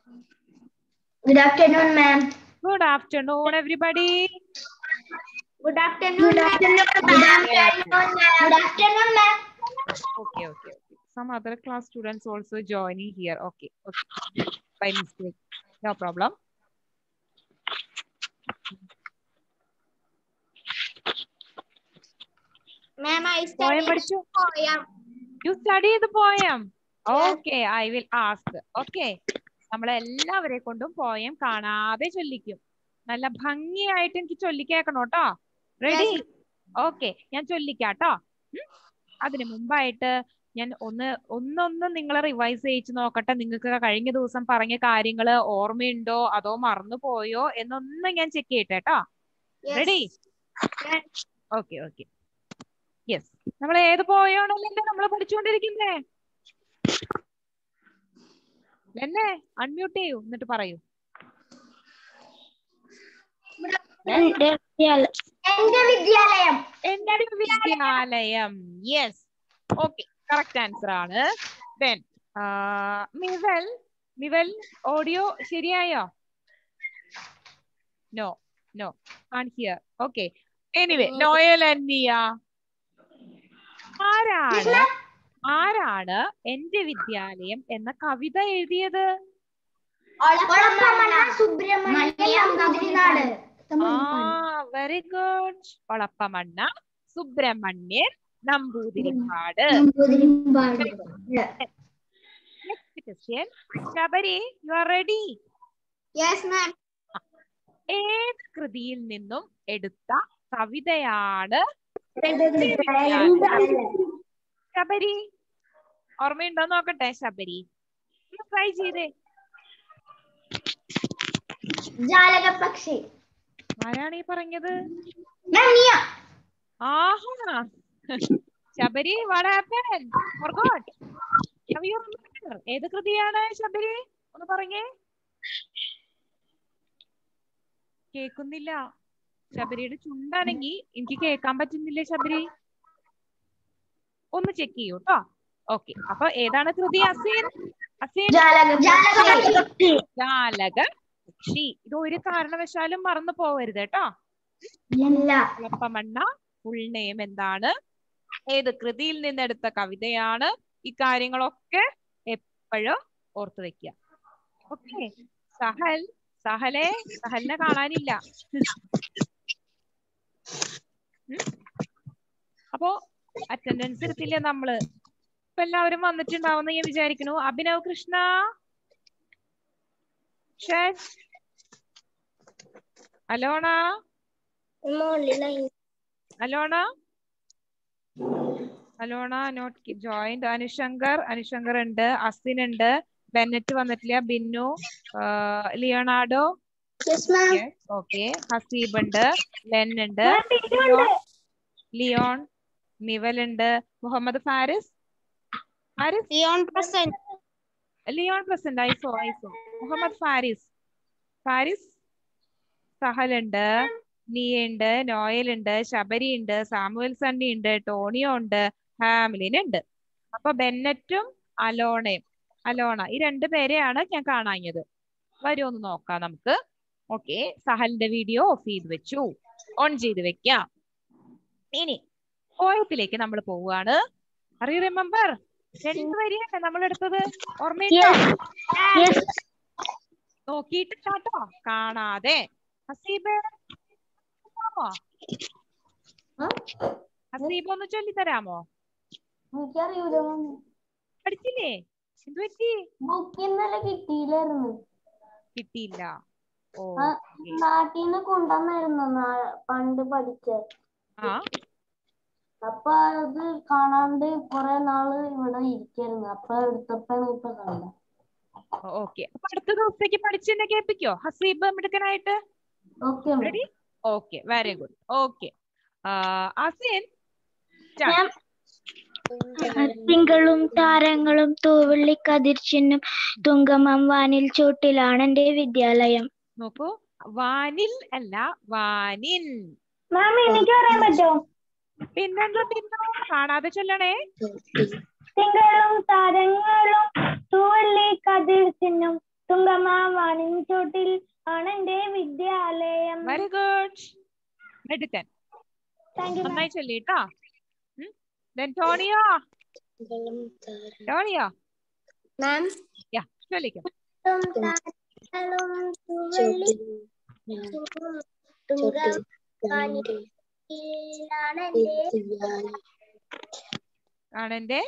Good afternoon, ma'am. Good afternoon, everybody. Good afternoon. Good afternoon, ma'am. Good afternoon, ma'am. Okay, okay, okay. Some other class students also joining here. Okay, okay. By mistake. No problem. Ma'am, I Poem പഠിച്ചു? poem. You study the poem. Okay, I will ask. Okay. നമ്മളെല്ലാവരെ കൊണ്ടും poem കാണാതെ ചൊല്ലിക്കും നല്ല ഭംഗിയായിട്ട് എനിക്ക് ചൊല്ലിക്കേക്കണം കേട്ടോ ready okay ഞാൻ ചൊല്ലിക്കാട്ടോ ഉം. അതിനു മുമ്പായിട്ട് ഞാൻ ഒന്ന് ഒന്നൊന്ന് നിങ്ങളെ റിവൈസ് ചെയ്യിച്ച് നോക്കട്ടെ നിങ്ങൾക്ക് കഴിഞ്ഞ ദിവസം പറഞ്ഞ കാര്യങ്ങൾ ഓർമ്മയുണ്ടോ അതോ മറന്നു പോയോ എന്നൊന്ന് ഞാൻ ചെക്ക് ചെയ്യട്ടെ കേട്ടോ റെഡി ഓക്കെ ഓക്കെ യെസ് നമ്മൾ ഏത് പോയാണല്ലോ നമ്മൾ പഠിച്ചുകൊണ്ടിരിക്കുന്നേ എന്നെ അൺമ്യൂട്ട് ചെയ്യൂ എന്നിട്ട് പറയൂ എന്റെ വിദ്യാലയം എന്റെ വിദ്യാലയം യെസ് ഓക്കെ കറക്റ്റ് ആൻസർ ആണ് ദെൻ മിവൽ മിവൽ ഓഡിയോ ശരിയായോ നോ നോ ആൺ ഹിയർ ഓക്കെ എനിവേ നോയൽ അന്നിയ ആരാണ് ആരാണ് എന്റെ വിദ്യാലയം എന്ന കവിത എഴുതിയത് ഒളപ്പമണ്ണ സുബ്രഹ്മണ്യം നമ്പൂതിരിനാട് ആ very good Olappamanna Subrahmanyan Namboothiripad next question Shabari you are ready yes ma'am ഏത് കൃതിയിൽ നിന്നും എടുത്ത കവിതയാണ് ശബരി ഓർമ്മയുണ്ടോ നോക്കട്ടെ ശബരി ട്രൈ ചെയ്തേ ജാലക പക്ഷി ആരാണ് ഈ പറഞ്ഞത് മാം നിയ ആഹാ Shabari what happen forgot Have you remember? ഏത് കൃതിയാണ് ശബരി ഒന്ന് പറഞ്ഞേ കേക്കുന്നില്ല ശബരിയുടെ ചുണ്ടാണെങ്കി എനിക്ക് കേൾക്കാൻ പറ്റുന്നില്ല ശബരി ഒന്ന് ചെക്ക് ചെയ്യൂ കേട്ടോ ഓക്കെ അപ്പൊ ഏതാണ് കൃതി അസീൻ അസീൻ ജാലക പക്ഷി ജാലക പക്ഷി ഇത് ഒരു കാരണവശാലും മറന്നു പോവരുത് കേട്ടോ ഇല്ല കുളപ്പമണ്ണ ഫുൾ നെയിം എന്താണ് ഏത് കൃതിയിൽ നിന്നെടുത്ത കവിതയാണ് ഈ കാര്യങ്ങളൊക്കെ എപ്പോഴും ഓർത്തു വെക്കുക ഓക്കെ സഹൽ സഹലെ സഹലിനെ കാണാനില്ല ഉം. അപ്പോ അറ്റൻഡൻസ് എടുത്തില്ലേ നമ്മള് ഇപ്പൊ എല്ലാവരും വന്നിട്ടുണ്ടാവുന്ന ഞാൻ വിചാരിക്കുന്നു അഭിനവ് കൃഷ്ണ ഷെജ് അലോണ അലോണ അലോണ നോട്ട് ജോയിന്റ് അനുശങ്കർ അനുശങ്കർ ഉണ്ട് അസിൻ ഉണ്ട് ബെന്നറ്റ് വന്നിട്ടില്ല ബിന്നു ആ, Leonardo yes ma'am okay Haseeb ഉണ്ട് ലെൻ ഉണ്ട് ലിയോൺ ലിയോൺ നിവൽ ഉണ്ട് Muhammad Faris Faris Leon present Leon present ഐസോ ഐസോ മുഹമ്മദ് ഫാരിസ് ഫാരിസ് സഹൽ ഉണ്ട് നീയ ഉണ്ട് നോയൽ ഉണ്ട് ശബരി ഉണ്ട് സാമുവൽ സണ്ണി ഉണ്ട് ടോണിയോ ഉണ്ട് ഹാമിലിൻ ഉണ്ട് അപ്പൊ ബെന്നറ്റും അലോണയും അലോണ ഈ രണ്ട് പേരെയാണ് ഞാൻ കാണാഞ്ഞത് വരുമോന്ന് നോക്കാം നമുക്ക് ഓക്കെ സഹലിന്റെ വീഡിയോ ഓഫ് ചെയ്ത് വെച്ചു ഓൺ ചെയ്ത് വെക്കാം ഇനി പോയത്തിലേക്ക് നമ്മൾ പോവുകയാണ് അറിയൂ റിമെമ്പർ രണ്ട് വരിയല്ലേ നമ്മൾ എടുത്തത് ഓർമ്മയുണ്ടോ നോക്കിയിട്ട് കേട്ടോ കാണാതെ ഹസീബ് തരാമോ? ഹസീബ് ഒന്ന് ചൊല്ലിത്തരാമോ എനിക്കറിയൂല പഠിച്ചില്ലേ എന്ത് പറ്റി ബുക്ക് ഇന്നലെ കിട്ടിയില്ലായിരുന്നു കിട്ടിയില്ല ഓ ആ, നാട്ടിൽ നിന്ന് കൊണ്ടുവന്നായിരുന്നു നാ- പണ്ട് പഠിച്ച ആ അപ്പൊ അത് കാണാണ്ട് കുറെ നാള് ഇവിടെ ഇരിക്കായിരുന്നു അപ്പൊ എടുത്തപ്പോഴാണ് ഇപ്പൊ കണ്ടത് ഓക്കെ അപ്പൊ അടുത്ത ദിവസത്തേക്ക് പഠിച്ചെന്നെ കേൾപ്പിക്കോ ഹസീബ് മിടുക്കനായിട്ട് okay ready okay very good okay Asin തിങ്കളും താരങ്ങളും തൂവള്ളി കതിർച്ചിന്നും തുങ്കമം വാനിൽ ചോട്ടിലാണ് എന്റെ വിദ്യാലയം നോക്കൂ വാനിൽ അല്ല വാനിൽ മാം എനിക്ക് പറയാൻ പറ്റുമോ പിന്നെന്താ പിന്നെ കാണാതെ ചൊല്ലണേ തിങ്കളും താരങ്ങളും തൂവള്ളി കതിർ ചിഹ്നം തുങ്കമാവാനിൻ ചോട്ടിൽ ആണെന്റെ വിദ്യാലയം വെരി ഗുഡ് എടുക്കാൻ താങ്ക് യു നന്നായി ചൊല്ലിട്ടോ then Tonio Tonio ma'am yeah ചൊല്ലിക്കും ആണെന്റെ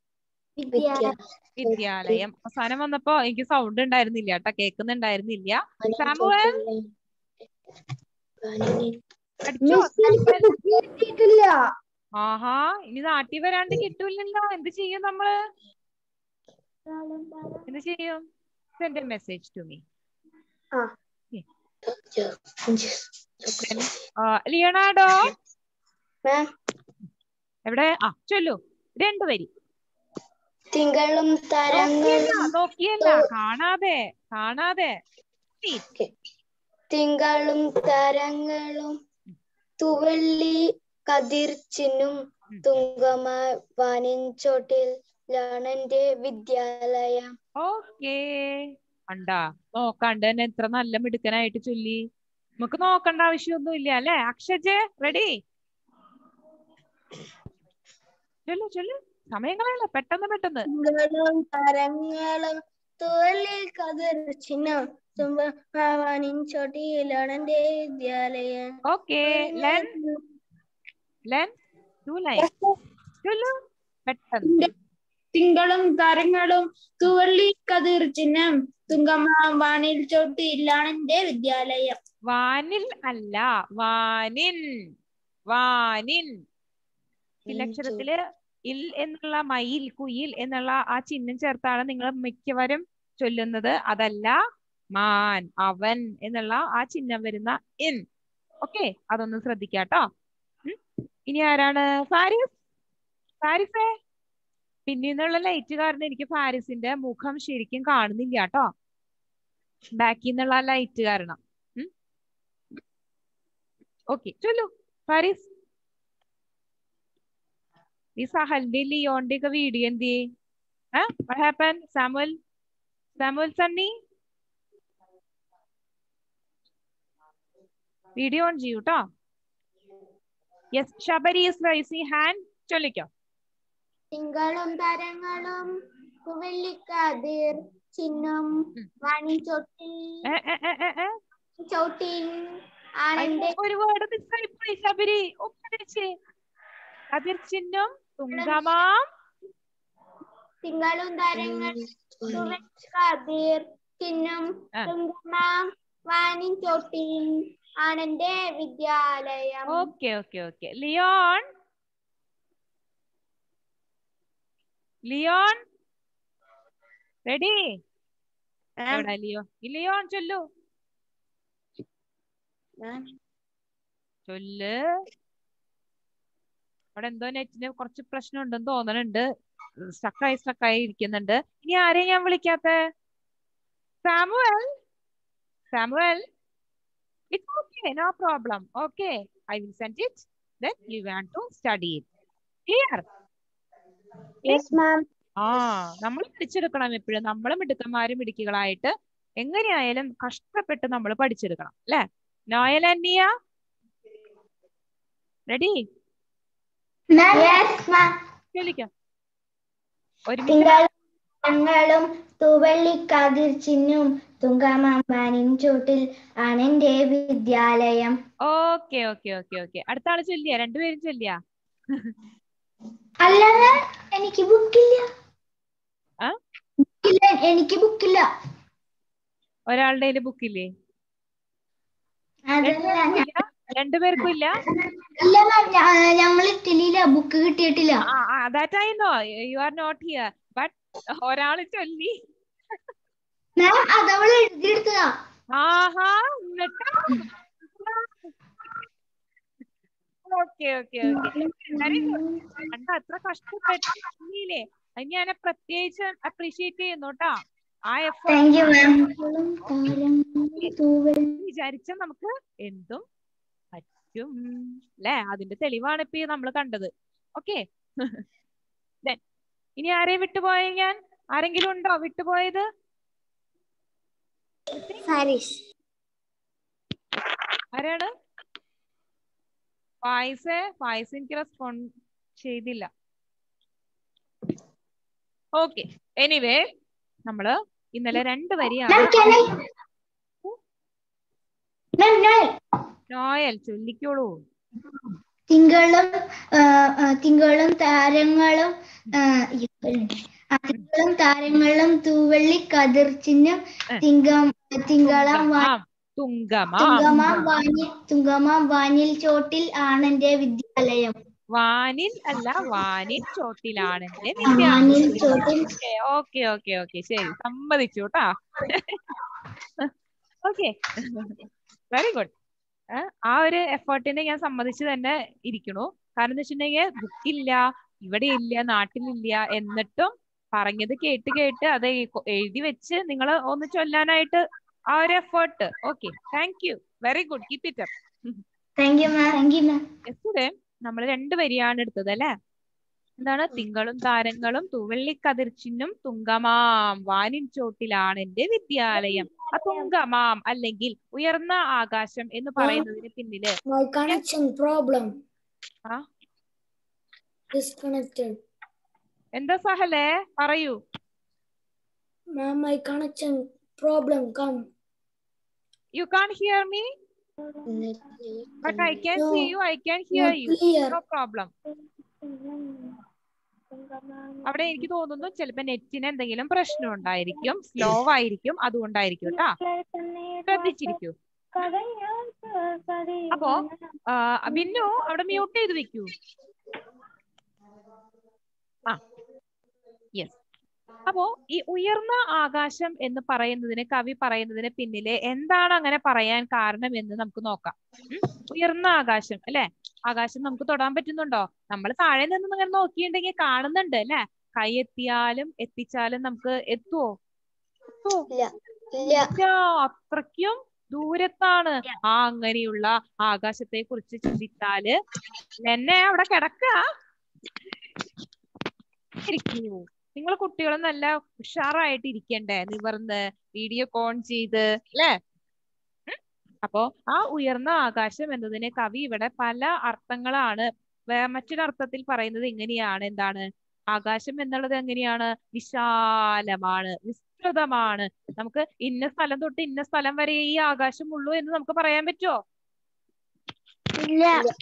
വിദ്യാലയം അവസാനം വന്നപ്പോ എനിക്ക് സൗണ്ട് ഉണ്ടായിരുന്നില്ല കേട്ടോ കേൾക്കുന്നുണ്ടായിരുന്നില്ല സാമുവൽ അടിച്ചോ കിട്ടിയിട്ടില്ല ആഹാ ഇനി നാട്ടിൽ വരാണ്ട് കിട്ടൂലല്ലോ എന്ത് ചെയ്യും നമ്മള് എന്ത് ചെയ്യും send a message to me ആ. ലിയണാഡോ മാം എവിടെ ആ ചൊല്ലു രണ്ടു വരി തിങ്കളും നോക്കിയല്ല നോക്കിയല്ല കാണാതെ കാണാതെ തിങ്കളും തരങ്ങളും തുവള്ളി കതിർച്ചിനും തുങ്കമാവാനിൻ ചോട്ടിലാണ് എന്റെ വിദ്യാലയം ഓക്കേ കണ്ടാ നോക്കാണ്ട് തന്നെ എത്ര നല്ല മിടുക്കനായിട്ട് ചൊല്ലി നമുക്ക് നോക്കണ്ട ആവശ്യമൊന്നും ഇല്ല അല്ലെ അക്ഷജ് റെഡി ചൊല്ലു ചൊല്ലു സമയങ്ങളല്ല പെട്ടെന്ന് പെട്ടെന്ന് തിങ്കളും തരങ്ങളും തുവള്ളി കതിർച്ചിനും തുങ്കമാവാനിൻ ചോട്ടിലാണ് എന്റെ വിദ്യാലയം okay Len Len two line ചൊല്ലു പെട്ടെന്ന് തിങ്കളും താരങ്ങളും തുവള്ളി കതിർച്ചിനും തുങ്കമാവാനിൽ ചോട്ടിലാണ് എന്റെ വിദ്യാലയം വാനിൽ അല്ല വാനിൻ വാനിൻ ചിലക്ഷരത്തില് ഇൽ എന്നുള്ള മയിൽ കുയിൽ എന്നുള്ള ആ ചിഹ്നം ചേർത്താണ് നിങ്ങൾ മിക്കവരും ചൊല്ലുന്നത് അതല്ല മാൻ അവൻ എന്നുള്ള ആ ചിഹ്നം വരുന്ന ഇൻ ഓക്കെ അതൊന്ന് ശ്രദ്ധിക്കാട്ടോ ഉം. ഇനി ആരാണ് ഫാരിസ് ഫാരിസേ പിന്നീന്നുള്ള ലൈറ്റ് കാരണം എനിക്ക് ഫാരിസിന്റെ മുഖം ശരിക്കും കാണുന്നില്ല കേട്ടോ ബാക്കിൽ നിന്നുള്ള ആ ലൈറ്റ് കാരണം ഓക്കെ ചൊല്ലു ഫാരിസ് ഈ സഹലിന്റെ ലിയോന്റെ ഒക്കെ വീഡിയോ എന്ത് what happened Samuel Samuel Sunny video on ചെയ്യൂ ട്ടോ yes Shabari is raising hand ചൊല്ലിക്കോ തിങ്കളും തരങ്ങളും തുവള്ളിക്കതിർ ചിഹ്നം വാണിച്ചോട്ടിൽ ഏ, ഏ, ഏ, ഏ, ഏ. ചോട്ടിൽ അയ്യോ, ആണെന്റെ ഒരു വേർഡ് മിസ്സായി പോയി ശബരി ഒപ്പടിച്ച് അതിർ ചിഹ്നം തുങ്കമാം തിങ്കളും തരങ്ങളും തുവള്ളിക്കതിർ ചിഹ്നം ആ. തുങ്കമാം വാനിൻ ചോട്ടിൽ ആണെന്റെ വിദ്യാലയം okay okay okay Leon Leon ready എവിടെ ലിയോ ഈ ലിയോൺ ചൊല്ലു ചൊല്ല് അവിടെ എന്തോ നെറ്റിന് കുറച്ച് പ്രശ്നം ഉണ്ടെന്ന് തോന്നണുണ്ട് സ്റ്റക്കായി സ്റ്റക്കായി ഇരിക്കുന്നുണ്ട് ഇനി ആരെയും ഞാൻ വിളിക്കാത്ത Samuel Samuel it's okay no problem okay I will send it then you want to study it clear yes ma'am ആ നമ്മൾ പഠിച്ചെടുക്കണം എപ്പോഴും നമ്മൾ മിടുക്കന്മാരും മിടുക്കികളായിട്ട് എങ്ങനെയായാലും കഷ്ടപ്പെട്ട് നമ്മൾ പഠിച്ചെടുക്കണം അല്ലെ Noel Anniya ready yes ma'am ചോദിക്കാം ഒരു തിങ്കളും തുവള്ളിക്കതിർ ചിഹ്നും തുങ്കമാവാനിൻ ചോട്ടിൽ ആണെന്റെ വിദ്യാലയം ഓക്കെ ഓക്കെ ഓക്കെ ഓക്കെ അടുത്ത ആള് ചൊല്ലിയ രണ്ടുപേരും ചൊല്ലിയ അല്ല എനിക്ക് ബുക്കില്ല ആ? ബുക്കില്ല എനിക്ക് ബുക്കില്ല ഒരാളുടെ കയ്യില് ബുക്കില്ലേ അതല്ല ഇല്ല? രണ്ടുപേർക്കും ഇല്ല ഇല്ല നമ്മൾ ഇറ്റലിയില ബുക്ക് കിട്ടിയിട്ടില്ല ആ that I know you are not here but ഒരാള് ചൊല്ലി മാം അതവള് എഴുതിയെടുത്തതാ ആഹാ എന്നിട്ട് okay okay okay very good കണ്ട അത്ര കഷ്ടപ്പെട്ട് ചൊല്ലിയില്ലേ അത് ഞാൻ പ്രത്യേകിച്ച് അപ്രീഷിയേറ്റ് ചെയ്യുന്നു കേട്ടോ ആ എഫേർട്ട് താങ്ക് യു മാം തൂവൽ വിചാരിച്ച നമുക്ക് എന്തും പറ്റും അല്ലെ അതിന്റെ തെളിവാണ് ഇപ്പൊ നമ്മൾ കണ്ടത് ഓക്കെ ഇനി ആരെയും വിട്ടുപോയ ഞാൻ ആരെങ്കിലും ഉണ്ടോ വിട്ടുപോയത് ഫാരിസ് ആരാണ് ഫായിസെ ഫായിസ് എനിക്ക് റെസ്പോണ്ട് ചെയ്തില്ല ഓക്കെ എനിവേ നമ്മള് ഇന്നലെ രണ്ട് വരിയാണ് നോയൽ ചൊല്ലിക്കോളൂ തിങ്കളും ആ, ആ, തിങ്കളും താരങ്ങളും ആ, ആ, തിങ്കളും താരങ്ങളും തൂവള്ളി കതിർച്ചിനും തിങ്കം തിങ്കളാം വാ- തുങ്കമാം തുങ്കമാം തുങ്കമാം വാനിൽ തുങ്കമാം വാനിൽ ചോട്ടിൽ ആണെന്റെ വിദ്യാലയം വാനിൽ അല്ല വാനിൽ ചോട്ടിലാണ് എന്റെ വാനിൽ വിദ്യാലയം ചോട്ടിൽ ഓക്കെ ഓക്കെ ഓക്കെ ശരി സമ്മതിച്ചു കേട്ടാ ഓക്കെ വെരി ഗുഡ് ആ ഒരു എഫേർട്ടിനെ ഞാൻ സമ്മതിച്ച് തന്നെ ഇരിക്കണു കാരണം എന്താ വെച്ചിട്ടുണ്ടെങ്കിൽ ബുക്കില്ല ഇവിടെ ഇല്ല നാട്ടിലില്ല എന്നിട്ടും പറഞ്ഞത് കേട്ട് കേട്ട് അത് എ- എഴുതി വെച്ച് നിങ്ങൾ ഒന്ന് ചൊല്ലാനായിട്ട് ആ ഒരു effort okay thank you very good keep it up thank you ma'am thank you ma'am yesterday നമ്മൾ രണ്ട് വരിയാണ് എടുത്തത് അല്ലെ എന്താണ് തിങ്കളും താരങ്ങളും തുവള്ളിക്കതിർച്ചിന്നും തുങ്കമാം വാനിൻ ചോട്ടിലാണ് എന്റെ വിദ്യാലയം ആ തുങ്കമാം അല്ലെങ്കിൽ ഉയർന്ന ആകാശം എന്ന് പറയുന്നതിന് പിന്നില് My connection problem. ആ Disconnected. എന്താ സഹലേ പറയൂ Ma'am, my connection problem come. You can hear me but I can see you I can hear Not you clear. No problem അവിടെ എനിക്ക് തോന്നുന്നു ചിലപ്പോ നെറ്റിന് എന്തെങ്കിലും പ്രശ്നം ഉണ്ടായിരിക്കും സ്ലോ ആയിരിക്കും അതുകൊണ്ടായിരിക്കും കേട്ടാ ശ്രദ്ധിച്ചിരിക്കൂ അപ്പോ ആ, ബിന്നു അവിടെ മ്യൂട്ട് ചെയ്ത് വെക്കൂ ആ യെസ് അപ്പോ ഈ ഉയർന്ന ആകാശം എന്ന് പറയുന്നതിന് കവി പറയുന്നതിന് പിന്നിലെ എന്താണ് അങ്ങനെ പറയാൻ കാരണം എന്ന് നമുക്ക് നോക്കാം ഉം. ഉയർന്ന ആകാശം അല്ലെ ആകാശം നമുക്ക് തൊടാൻ പറ്റുന്നുണ്ടോ നമ്മൾ താഴെ നിന്ന് ഇങ്ങനെ നോക്കിയിട്ടുണ്ടെങ്കിൽ കാണുന്നുണ്ട് അല്ലെ കൈ എത്തിയാലും എത്തിച്ചാലും നമുക്ക് എത്തുവോ എത്തുവോ ഇല്ല അത്രയ്ക്കും ദൂരത്താണ് ആ അങ്ങനെയുള്ള ആകാശത്തെ കുറിച്ച് ചിന്തിച്ചാല് എന്നെ അവിടെ കിടക്ക ഇരിക്കൂ നിങ്ങൾ കുട്ടികൾ നല്ല ഉഷാറായിട്ട് ഇരിക്കണ്ടേ നിവർന്ന് വീഡിയോ ഓൺ ചെയ്ത് അല്ലേ ഉം? അപ്പോ ആ ഉയർന്ന ആകാശം എന്നതിന് കവി ഇവിടെ പല അർത്ഥങ്ങളാണ് വേ- മറ്റൊരർത്ഥത്തിൽ പറയുന്നത് ഇങ്ങനെയാണ് എന്താണ് ആകാശം എന്നുള്ളത് എങ്ങനെയാണ് വിശാലമാണ് വിസ്തൃതമാണ് നമുക്ക് ഇന്ന സ്ഥലം തൊട്ട് ഇന്ന സ്ഥലം വരെ ഈ ആകാശം ഉള്ളൂ എന്ന് നമുക്ക് പറയാൻ പറ്റുമോ ഇല്ല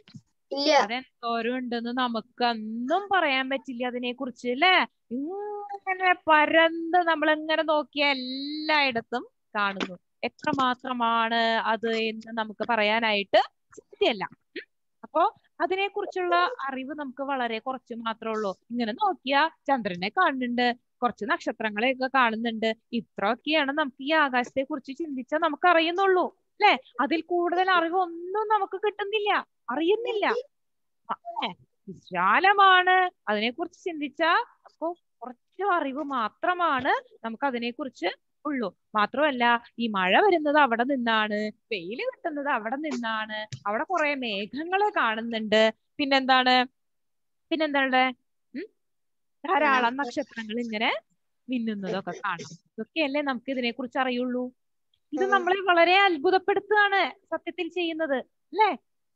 അതെന്തോരം ഉണ്ടെന്ന് നമുക്ക് അന്നും പറയാൻ പറ്റില്ല അതിനെ കുറിച്ച് അല്ലേ ഇങ്ങനെ പരന്ന് നമ്മൾ എങ്ങനെ നോക്കിയാൽ എല്ലായിടത്തും കാണുന്നു എത്രമാത്രമാണ് അത് എന്ന് നമുക്ക് പറയാനായിട്ട് സാധ്യമല്ല ഉം. അപ്പോ അതിനെ കുറിച്ചുള്ള അറിവ് നമുക്ക് വളരെ കുറച്ച് മാത്രമേ ഉള്ളൂ ഇങ്ങനെ നോക്കിയാ ചന്ദ്രനെ കാണുന്നുണ്ട് കുറച്ച് നക്ഷത്രങ്ങളെയൊക്കെ കാണുന്നുണ്ട് ഇത്രയൊക്കെയാണ് നമുക്ക് ഈ ആകാശത്തെ കുറിച്ച് ചിന്തിച്ചാൽ നമുക്ക് അറിയുന്നുള്ളൂ അല്ലെ അതിൽ കൂടുതൽ അറിവ് ഒന്നും നമുക്ക് കിട്ടുന്നില്ല അറിയുന്നില്ല അ- ഏ, വിശാലമാണ് അതിനെക്കുറിച്ച് ചിന്തിച്ചാ അപ്പൊ കുറച്ച് അറിവ് മാത്രമാണ് നമുക്ക് അതിനെക്കുറിച്ച് ഉള്ളൂ മാത്രമല്ല ഈ മഴ വരുന്നത് അവിടെ നിന്നാണ് വെയിൽ കിട്ടുന്നത് അവിടെ നിന്നാണ് അവിടെ കുറെ മേഘങ്ങളെ കാണുന്നുണ്ട് പിന്നെന്താണ് പിന്നെന്താണ് ഉം ധാരാളം നക്ഷത്രങ്ങൾ ഇങ്ങനെ മിന്നുന്നതൊക്കെ കാണാം ഇതൊക്കെയല്ലേ നമുക്ക് ഇതിനെ കുറിച്ച് അറിയുള്ളൂ ഇത് നമ്മളെ വളരെ അത്ഭുതപ്പെടുത്തുകയാണ് സത്യത്തിൽ ചെയ്യുന്നത് അല്ലേ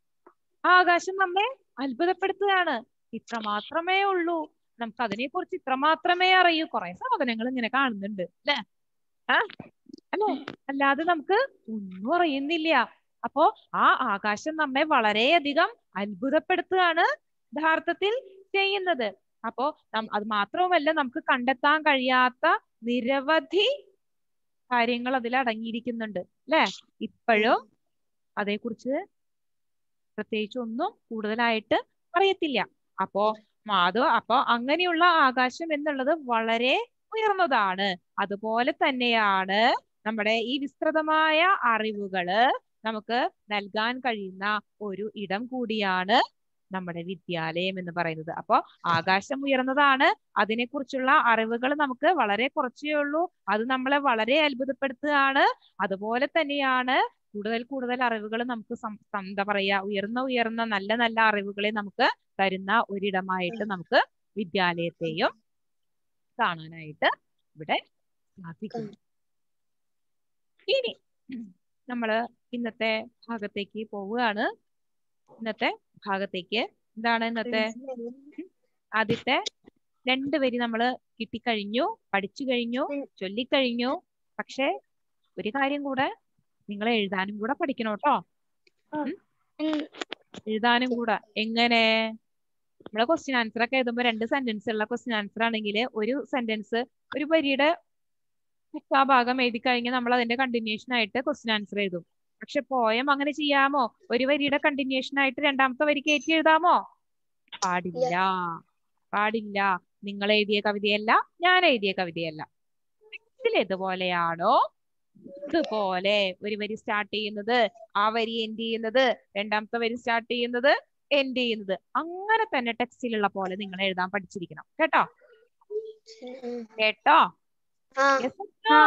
ആ ആകാശം നമ്മെ അത്ഭുതപ്പെടുത്തുകയാണ് ഇത്ര മാത്രമേ ഉള്ളൂ നമുക്ക് അതിനെ കുറിച്ച് ഇത്ര മാത്രമേ അറിയൂ കുറെ സാധനങ്ങൾ ഇങ്ങനെ കാണുന്നുണ്ട് അല്ലേ ആ അല്ലേ അല്ലാതെ നമുക്ക് ഒന്നും അറിയുന്നില്ല അപ്പോ ആ ആകാശം നമ്മെ വളരെയധികം അത്ഭുതപ്പെടുത്തുകയാണ് യഥാർത്ഥത്തിൽ ചെയ്യുന്നത് അപ്പോ നം- അത് മാത്രവുമല്ല നമുക്ക് കണ്ടെത്താൻ കഴിയാത്ത നിരവധി കാര്യങ്ങൾ അതിൽ അടങ്ങിയിരിക്കുന്നുണ്ട് അല്ലേ ഇപ്പോഴും അതേക്കുറിച്ച് പ്രത്യേകിച്ച് ഒന്നും കൂടുതലായിട്ട് അറിയത്തില്ല അപ്പോ മാധവ് അപ്പോ അങ്ങനെയുള്ള ആകാശം എന്നുള്ളത് വളരെ ഉയർന്നതാണ് അതുപോലെ തന്നെയാണ് നമ്മുടെ ഈ വിസ്തൃതമായ അറിവുകള് നമുക്ക് നൽകാൻ കഴിയുന്ന ഒരു ഇടം കൂടിയാണ് നമ്മുടെ വിദ്യാലയം എന്ന് പറയുന്നത് അപ്പോ ആകാശം ഉയർന്നതാണ് അതിനെക്കുറിച്ചുള്ള അറിവുകൾ നമുക്ക് വളരെ കുറച്ചേ ഉള്ളൂ അത് നമ്മളെ വളരെ അത്ഭുതപ്പെടുത്തുകയാണ് അതുപോലെ തന്നെയാണ് കൂടുതൽ കൂടുതൽ അറിവുകൾ നമുക്ക് സം- സം- എന്താ പറയാ ഉയർന്ന ഉയർന്ന നല്ല നല്ല അറിവുകളെ നമുക്ക് തരുന്ന ഒരിടമായിട്ട് നമുക്ക് വിദ്യാലയത്തെയും കാണാനായിട്ട് ഇവിടെ സാധിക്കുന്നു ഇനി നമ്മള് ഇന്നത്തെ ഭാഗത്തേക്ക് പോവുകയാണ് ഇന്നത്തെ ഭാഗത്തേക്ക് എന്താണ് ഇന്നത്തെ ആദ്യത്തെ രണ്ട് വരി നമ്മള് കിട്ടിക്കഴിഞ്ഞു പഠിച്ചു കഴിഞ്ഞു ചൊല്ലിക്കഴിഞ്ഞു പക്ഷെ ഒരു കാര്യം കൂടെ നിങ്ങൾ എഴുതാനും കൂടെ പഠിക്കണം കേട്ടോ എഴുതാനും കൂടെ എങ്ങനെ നമ്മളെ ക്വസ്റ്റ്യൻ ആൻസർ ഒക്കെ എഴുതുമ്പോൾ രണ്ട് സെന്റൻസ് ഉള്ള ക്വസ്റ്റ്യൻ ആൻസർ ആണെങ്കിൽ ഒരു സെന്റൻസ് ഒരു വരിയുടെ മുക്കാ ഭാഗം എഴുതി കഴിഞ്ഞാൽ നമ്മൾ അതിന്റെ കണ്ടിന്യൂഷൻ ആയിട്ട് ക്വസ്റ്റ്യൻ ആൻസർ എഴുതും പക്ഷെ പോയം അങ്ങനെ ചെയ്യാമോ ഒരു വരിയുടെ കണ്ടിന്യൂഷൻ ആയിട്ട് രണ്ടാമത്തെ വരി കയറ്റി എഴുതാമോ പാടില്ല പാടില്ല നിങ്ങൾ എഴുതിയ കവിതയല്ല ഞാൻ എഴുതിയ കവിതയല്ല ടെക്സ്റ്റിൽ ഇതുപോലെയാണോ ഇതുപോലെ ഒരു വരി സ്റ്റാർട്ട് ചെയ്യുന്നത് ആ വരി എൻഡ് ചെയ്യുന്നത് രണ്ടാമത്തെ വരി സ്റ്റാർട്ട് ചെയ്യുന്നത് എൻഡ് ചെയ്യുന്നത് അങ്ങനെ തന്നെ ടെക്സ്റ്റിലുള്ള പോലെ നിങ്ങൾ എഴുതാൻ പഠിച്ചിരിക്കണം കേട്ടോ കേട്ടോ Yes or no?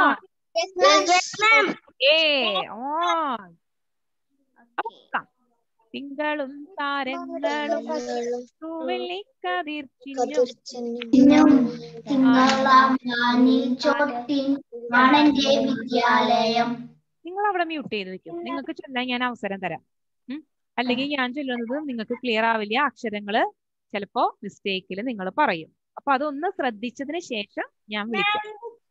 Okay, on. അപ്പൊ നോക്കാം. തിങ്കളും താരങ്ങളും തൂവെള്ളിക്കതിർ ചിഹ്നം ചിഹ്നം തിങ്കളാം വാനിൽ ചോട്ടിൻ ആണെന്റെ വിദ്യാലയം നിങ്ങൾ അവിടെ മ്യൂട്ട് ചെയ്ത് വെക്കും നിങ്ങൾക്ക് ചൊല്ലാൻ ഞാൻ അവസരം തരാം ഉം. അല്ലെങ്കിൽ ഞാൻ ചൊല്ലുന്നത് നിങ്ങൾക്ക് ക്ലിയർ ആവില്ല അക്ഷരങ്ങള് ചിലപ്പോ മിസ്റ്റേക്കിൽ നിങ്ങൾ പറയും അപ്പൊ അതൊന്ന് ശ്രദ്ധിച്ചതിന് ശേഷം ഞാൻ വിളിക്കാം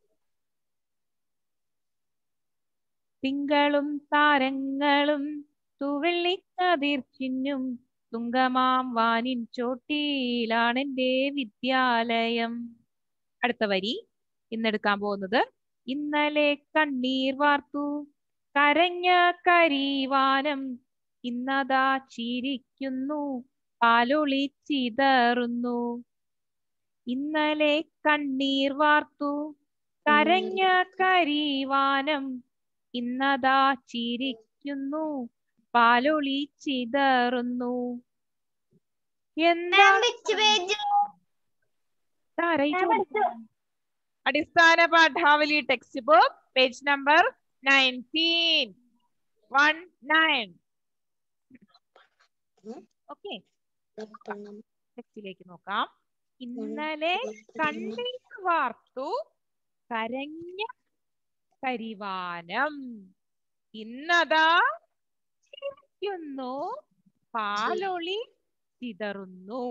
തിങ്കളും താരങ്ങളും തുവെള്ളിക്കതിർ ചിഹ്നും തുങ്കമാം വാനിൻ ചോട്ടിയിലാണെന്റെ വിദ്യാലയം അടുത്ത വരി ഇന്നെടുക്കാൻ പോകുന്നത് ഇന്നലെ കണ്ണീർ വാർത്തു കരഞ്ഞ കരീവാനം ഇന്നതാ ചിരിക്കുന്നു പാലൊളി ചിതറുന്നു ഇന്നലെ കണ്ണീർ വാർത്തു കരഞ്ഞ കരീവാനം ഇന്നതാ ചിരിക്കുന്നു പാലൊളി ചിതറുന്നു എന്താ ആരായി ചോദിച്ചത്? അടിസ്ഥാന പാഠാവലി text book page number nineteen one nine okay ടെക്സ്റ്റിലേക്ക് നോക്കാം ഇന്നലെ കണ്ണീർ വാർത്തു കരഞ്ഞ കരിവാനം ഇന്നതാ ചിരിക്കുന്നു പാലൊളി ചിതറുന്നു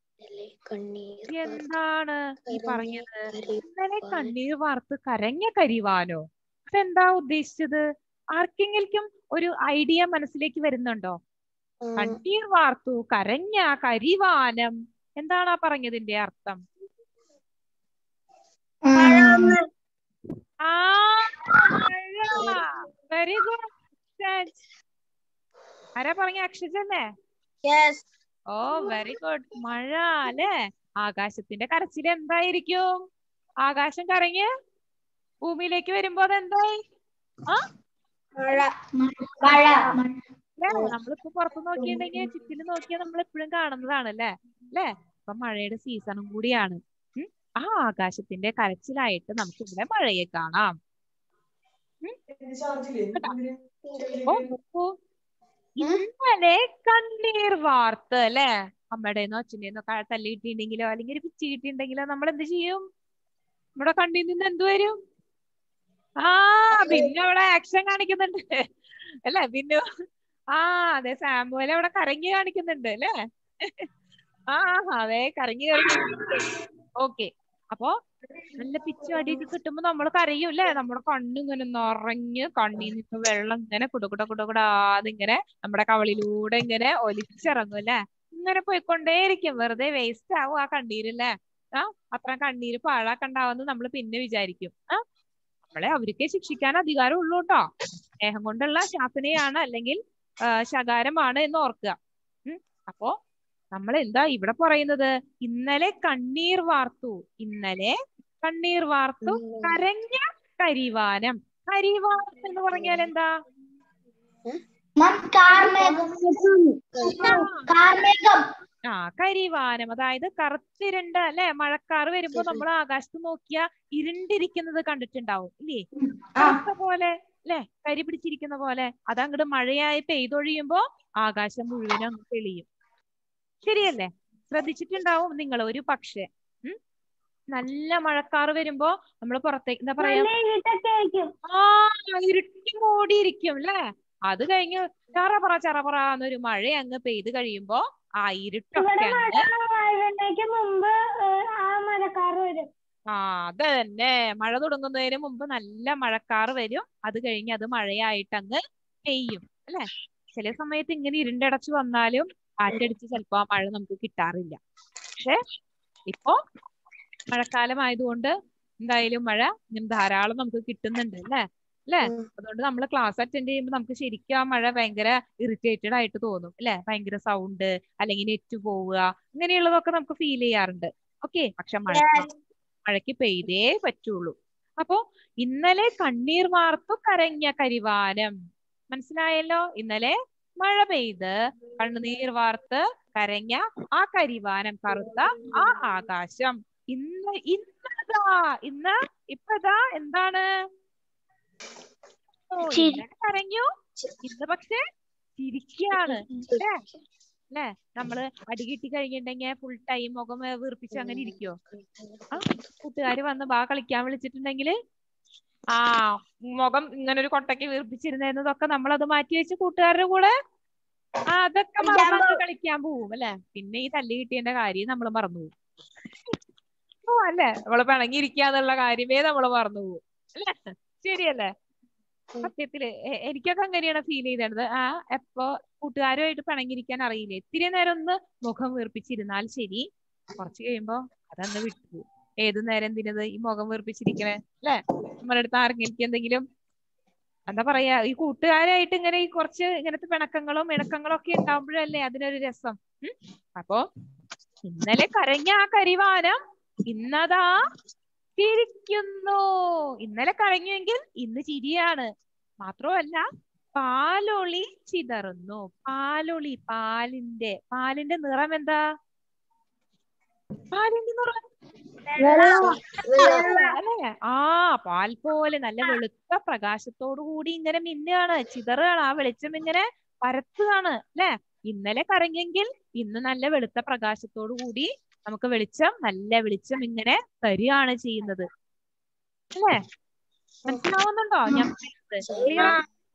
എന്താണ് ഈ പറഞ്ഞത് ഇന്നലെ കണ്ണീർ വാർത്ത് കരഞ്ഞ കരിവാനോ അതെന്താ ഉദ്ദേശിച്ചത് ആർക്കെങ്കിലും ഒരു ഐഡിയ മനസ്സിലേക്ക് വരുന്നുണ്ടോ കണ്ണീർ വാർത്തു കരഞ്ഞ കരിവാനം എന്താണ് ആ പറഞ്ഞതിന്റെ അർത്ഥം ആ വെരി ഗുഡ് ആരാ പറഞ്ഞ അക്ഷരല്ലേ ഓ വെരി ഗുഡ് മഴ അല്ലേ ആകാശത്തിന്റെ കരച്ചിൽ എന്തായിരിക്കും ആകാശം കറങ്ങി ഭൂമിയിലേക്ക് വരുമ്പോ അതെന്തായി ആ മഴ അല്ലേ നമ്മളിപ്പോ പുറത്ത് നോക്കിയിട്ടുണ്ടെങ്കിൽ ചുറ്റിലും നോക്കിയാൽ നമ്മൾ എപ്പോഴും കാണുന്നതാണ് അല്ലേ അല്ലേ ഇപ്പൊ മഴയുടെ സീസണും കൂടിയാണ് ഉം. ആ ആകാശത്തിന്റെ കരച്ചിലായിട്ട് നമുക്ക് ഇവിടെ മഴയെ കാണാം ഉം. കേട്ടോ? ഓ നോക്കൂ ഇന്നലെ കണ്ണീർ വാർത്ത് അല്ലേ അമ്മയുടെന്നോ അച്ഛൻ്റെന്നോ തല്ലി കിട്ടിയിട്ടുണ്ടെങ്കിലോ അല്ലെങ്കിൽ ഒരു പിച്ചി കിട്ടിയിട്ടുണ്ടെങ്കിലോ നമ്മൾ എന്ത് ചെയ്യും നമ്മുടെ കണ്ണിൽ നിന്ന് എന്ത് വരും ആ പിന്നെ അവിടെ ആക്ഷൻ കാണിക്കുന്നുണ്ട് അല്ലേ പിന്നെ ആ അതെ സാമുവൽ അവിടെ കറങ്ങി കാണിക്കുന്നുണ്ട് അല്ലേ ആ അതെ കറങ്ങി കറങ്ങി ഓക്കെ അപ്പോ നല്ല പിച്ചു അടിയൊക്കെ കിട്ടുമ്പോ നമ്മൾ കരയും അല്ലേ നമ്മുടെ കണ്ണിങ്ങനെ നിറഞ്ഞ് കണ്ണിൽ നിന്ന് വെള്ളം ഇങ്ങനെ കുടകുട കുടകുടാതെ ഇങ്ങനെ നമ്മുടെ കവളിലൂടെ ഇങ്ങനെ ഒലിച്ചിറങ്ങും അല്ലേ ഇങ്ങനെ പോയിക്കൊണ്ടേയിരിക്കും വെറുതെ വേസ്റ്റ് ആവും ആ കണ്ണീരല്ലേ ആ അത്ര കണ്ണീര് പാഴാക്കണ്ടാവെന്ന് നമ്മൾ പിന്നെ വിചാരിക്കും ആ നമ്മളെ അവർക്ക് ശിക്ഷിക്കാൻ അധികാരം ഉള്ളൂ കേട്ടോ സ്നേഹം കൊണ്ടുള്ള ശാസനയാണ് അല്ലെങ്കിൽ ആ, ശകാരമാണ് എന്ന് ഓർക്കുക ഉം അപ്പോ നമ്മൾ എന്താ ഇവിടെ പറയുന്നത് ഇന്നലെ കണ്ണീർ വാർത്തു ഇന്നലെ കണ്ണീർ വാർത്തു കരഞ്ഞ കരിവാനം കരിവാനം എന്ന് പറഞ്ഞാൽ എന്താ മാം കാർമേഘം കാർമേഘം ആ കരിവാനം അതായത് കറുത്തിരുണ്ട അല്ലെ മഴക്കാറ് വരുമ്പോ നമ്മൾ ആകാശത്ത് നോക്കിയാ ഇരുണ്ടിരിക്കുന്നത് കണ്ടിട്ടുണ്ടാവും ഇല്ലേ കറുത്ത പോലെ അല്ലെ കരി പിടിച്ചിരിക്കുന്ന പോലെ അതങ്ങോട്ട് മഴയായി പെയ്തൊഴിയുമ്പോ ആകാശം മുഴുവനും അങ്ങ് തെളിയും ശരിയല്ലേ ശ്രദ്ധിച്ചിട്ടുണ്ടാവും നിങ്ങൾ ഒരു പക്ഷേ ഉം നല്ല മഴക്കാറ് വരുമ്പോ നമ്മൾ പുറത്തേക്ക് എന്താ പറയാ ആ ഇരുട്ടി മൂടി മൂടിയിരിക്കും അല്ലേ അത് കഴിഞ്ഞ് ചറപറ ചറപറ എന്നൊരു മഴ അങ്ങ് പെയ്ത് കഴിയുമ്പോ ആ ഇരുട്ടൊക്കെ അങ്ങ് മുമ്പ് ആ മഴക്കാറ് വരും ആ അത് തന്നെ മഴ തുടങ്ങുന്നതിന് മുമ്പ് നല്ല മഴക്കാറ് വരും അത് കഴിഞ്ഞ് അത് മഴയായിട്ട് അങ്ങ് പെയ്യും അല്ലെ ചില സമയത്ത് ഇങ്ങനെ ഇരുണ്ടടച്ചു വന്നാലും കാറ്റടിച്ച് ചിലപ്പോ ആ മഴ നമുക്ക് കിട്ടാറില്ല പക്ഷെ ഇപ്പോ മഴക്കാലം ആയതുകൊണ്ട് എന്തായാലും മഴ ഇങ്ങനെ ധാരാളം നമുക്ക് കിട്ടുന്നുണ്ട് അല്ലേ അല്ലേ അതുകൊണ്ട് നമ്മൾ ക്ലാസ് അറ്റൻഡ് ചെയ്യുമ്പോൾ നമുക്ക് ശരിക്കും ആ മഴ ഭയങ്കര ഇറിറ്റേറ്റഡ് ആയിട്ട് തോന്നും അല്ലെ ഭയങ്കര സൗണ്ട് അല്ലെങ്കിൽ നെറ്റ് പോവുക ഇങ്ങനെയുള്ളതൊക്കെ നമുക്ക് ഫീൽ ചെയ്യാറുണ്ട് ഓക്കെ പക്ഷെ മഴ മഴയ്ക്ക് പെയ്തേ പറ്റുള്ളൂ അപ്പോ ഇന്നലെ കണ്ണീർ വാർത്തു കരഞ്ഞ കരിവാനം മനസ്സിലായല്ലോ ഇന്നലെ മഴ പെയ്ത് കണ്ണുനീർ വാർത്ത് കരഞ്ഞ ആ കരിവാനം കറുത്ത ആ ആകാശം ഇന്ന് ഇന്നതാ ഇന്ന് ഇപ്പതാ എന്താണ് ഓ ഇന്നലെ കരഞ്ഞു ഇന്ന് പക്ഷെ ചിരിക്കാണ് അല്ലേ അല്ലേ നമ്മള് അടി കിട്ടി കഴിഞ്ഞിട്ടുണ്ടെങ്കിൽ ഫുൾ ടൈം മുഖം വീർപ്പിച്ച് അങ്ങനെ ഇരിക്കുവോ ആ കൂട്ടുകാര് വന്ന് ബാ കളിക്കാൻ വിളിച്ചിട്ടുണ്ടെങ്കിൽ ആ മുഖം ഇങ്ങനെ ഒരു കൊട്ടയ്ക്ക് വീർപ്പിച്ചിരുന്നതൊക്കെ നമ്മൾ അത് മാറ്റി വെച്ച് കൂട്ടുകാരുടെ കൂടെ ആ അതൊക്കെ മറന്നു കളിക്കാൻ പോവും അല്ലെ പിന്നെ ഈ തല്ല് കിട്ടിയതിന്റെ കാര്യം നമ്മൾ മറന്നു പോകും ഓ അല്ലേ നമ്മള് പിണങ്ങിയിരിക്കാന്നുള്ള കാര്യമേ നമ്മള് മറന്നു പോകും അല്ലേ ശരിയല്ലേ സത്യത്തില് എ- എനിക്കൊക്കെ അങ്ങനെയാണ് ഫീൽ ചെയ്തത് ആ എപ്പോ കൂട്ടുകാരുമായിട്ട് പിണങ്ങിയിരിക്കാൻ അറിയില്ല ഇത്തിരി നേരം ഒന്ന് മുഖം വീർപ്പിച്ചിരുന്നാൽ ശരി കുറച്ച് കഴിയുമ്പോ അതങ്ങ് വിട്ടു ഏതു നേരം എന്തിനത് ഈ മുഖം വീർപ്പിച്ചിരിക്കണേ അല്ലെ നമ്മുടെ അടുത്ത് ആർക്കെങ്കിലും എന്തെങ്കിലും എന്താ പറയാ ഈ കൂട്ടുകാരായിട്ട് ഇങ്ങനെ ഈ കുറച്ച് ഇങ്ങനത്തെ പിണക്കങ്ങളും ഇണക്കങ്ങളും ഒക്കെ ഉണ്ടാവുമ്പോഴല്ലേ അതിനൊരു രസം ഉം അപ്പൊ ഇന്നലെ കരഞ്ഞ ആ കരിവാനം ഇന്നതാ ചിരിക്കുന്നു ഇന്നലെ കരഞ്ഞുവെങ്കിൽ ഇന്ന് ചിരിയാണ് മാത്രമല്ല പാലൊളി ചിതറുന്നു പാലൊളി പാലിന്റെ പാലിന്റെ നിറം എന്താ പാലിന്റെ നിറം അല്ലേ ആ പാൽ പോലെ നല്ല വെളുത്ത പ്രകാശത്തോടു കൂടി ഇങ്ങനെ മിന്നുകയാണ് ചിതറുകയാണ് ആ വെളിച്ചം ഇങ്ങനെ പരത്തുകയാണ് അല്ലെ ഇന്നലെ കറങ്ങിയെങ്കിൽ ഇന്ന് നല്ല വെളുത്ത പ്രകാശത്തോടു കൂടി നമുക്ക് വെളിച്ചം നല്ല വെളിച്ചം ഇങ്ങനെ തരികയാണ് ചെയ്യുന്നത് അല്ലേ മനസ്സിലാവുന്നുണ്ടോ ഞാൻ പറയുന്നത് Clear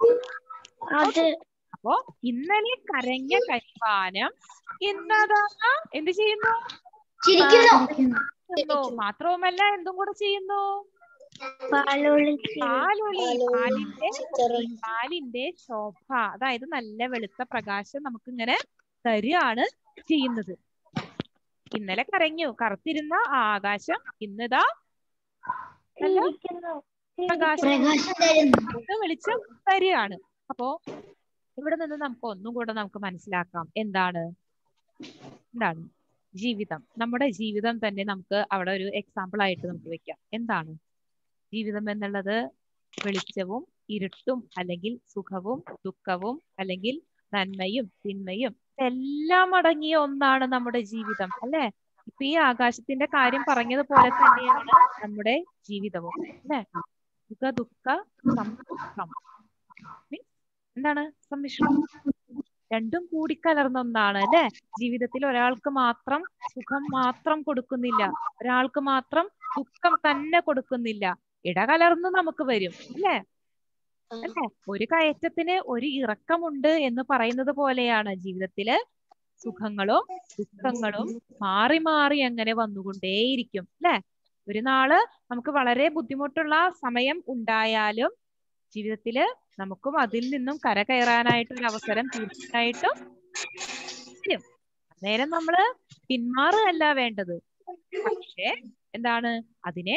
അത് അപ്പോ ഇന്നലെ കരഞ്ഞ കരിവാനം ഇന്നതാ എന്ത് ചെയ്യുന്നു ചിരിക്കുന്നു ചെയ്യുന്നു. മാത്രവുമല്ല എന്തും കൂടെ ചെയ്യുന്നു പാലൊളി പാലൊളി പാലിന്റെ പാലിന്റെ ശോഭ അതായത് നല്ല വെളുത്ത പ്രകാശം നമുക്ക് ഇങ്ങനെ തരികയാണ് ചെയ്യുന്നത് ഇന്നലെ കരഞ്ഞു കറുത്തിരുന്ന ആ ആകാശം ഇന്നിതാ നല്ല പ്രകാശം പ്രകാശം തരുന്നു നമുക്ക് വെളിച്ചം തരികയാണ് അപ്പോ ഇവിടെ നിന്ന് നമുക്ക് ഒന്നും കൂടെ നമുക്ക് മനസ്സിലാക്കാം എന്താണ് എന്താണ് ജീവിതം നമ്മുടെ ജീവിതം തന്നെ നമുക്ക് അവിടെ ഒരു എക്സാമ്പിൾ ആയിട്ട് നമുക്ക് വെക്കാം എന്താണ് ജീവിതം എന്നുള്ളത് വെളിച്ചവും ഇരുട്ടും അല്ലെങ്കിൽ സുഖവും ദുഃഖവും അല്ലെങ്കിൽ നന്മയും തിന്മയും എല്ലാം അടങ്ങിയ ഒന്നാണ് നമ്മുടെ ജീവിതം അല്ലെ ഇപ്പൊ ഈ ആകാശത്തിന്റെ കാര്യം പറഞ്ഞതുപോലെ തന്നെയാണ് നമ്മുടെ ജീവിതവും അല്ലെ സുഖ ദുഃഖ സമ്മിശ്രം Means എന്താണ് സമ്മിശ്രം രണ്ടും കൂടിക്കലർന്ന ഒന്നാണ് അല്ലെ ജീവിതത്തിൽ ഒരാൾക്ക് മാത്രം സുഖം മാത്രം കൊടുക്കുന്നില്ല ഒരാൾക്ക് മാത്രം ദുഃഖം തന്നെ കൊടുക്കുന്നില്ല ഇടകലർന്ന് നമുക്ക് വരും അല്ലേ അല്ലേ ഒരു കയറ്റത്തിന് ഒരു ഇറക്കമുണ്ട് എന്ന് പറയുന്നത് പോലെയാണ് ജീവിതത്തില് സുഖങ്ങളും ദുഃഖങ്ങളും മാറി മാറി അങ്ങനെ വന്നുകൊണ്ടേയിരിക്കും അല്ലെ ഒരു നാള് നമുക്ക് വളരെ ബുദ്ധിമുട്ടുള്ള സമയം ഉണ്ടായാലും ജീവിതത്തില് നമുക്കും അതിൽ നിന്നും കരകയറാനായിട്ട് ഒരു അവസരം തീർച്ചയായിട്ടും വരും അന്നേരം നമ്മള് പിന്മാറുകയല്ല വേണ്ടത് പക്ഷേ എന്താണ് അതിനെ